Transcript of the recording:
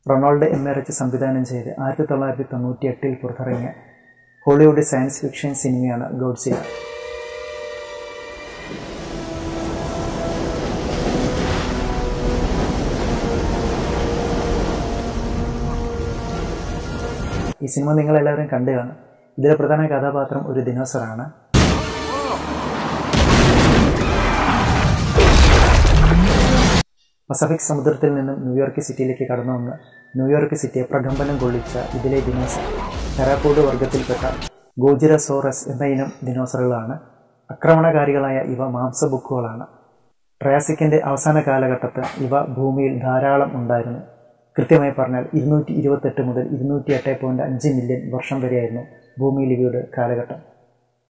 Ronald M A rich സംവിധാനം ചെയ്ത് ആയിരത്തി തൊള്ളായിരത്തി തൊണ്ണൂറ്റി എട്ടിൽ പുറത്തിറങ്ങിയ ഹോളിവുഡ് സയൻസ് ഫിക്ഷൻ സിനിമയാണ് ഗോഡ്സില ഈ സിനിമ നിങ്ങൾ എല്ലാവരും കണ്ടു കാണും ഇതിലെ പ്രധാന കഥാപാത്രം ഒരു ദിനോസറാണ് പസഫിക് സമുദ്രത്തിൽ നിന്നും ന്യൂയോർക്ക് സിറ്റിയിലേക്ക് കടന്നു വന്ന് ന്യൂയോർക്ക് സിറ്റിയെ പ്രകമ്പനം കൊള്ളിച്ച ഇതിലെ ദിനോസർ തെറാപ്പോഡ് വർഗത്തിൽപ്പെട്ട ഗോജിറസോറസ് എന്ന ഇനം ദിനോസറുകളാണ് ആക്രമണകാരികളായ ഇവ മാംസബുക്കുകളാണ് ട്രയാസിക്കിന്റെ അവസാന കാലഘട്ടത്ത് ഇവ ഭൂമിയിൽ ധാരാളം ഉണ്ടായിരുന്നു കൃത്യമായി പറഞ്ഞാൽ ഇരുന്നൂറ്റി ഇരുപത്തെട്ട് മുതൽ ഇരുന്നൂറ്റി എട്ട് പോയിന്റ് അഞ്ച് മില്യൺ വർഷം വരെയായിരുന്നു ഭൂമിയിൽ ഇവയുടെ കാലഘട്ടം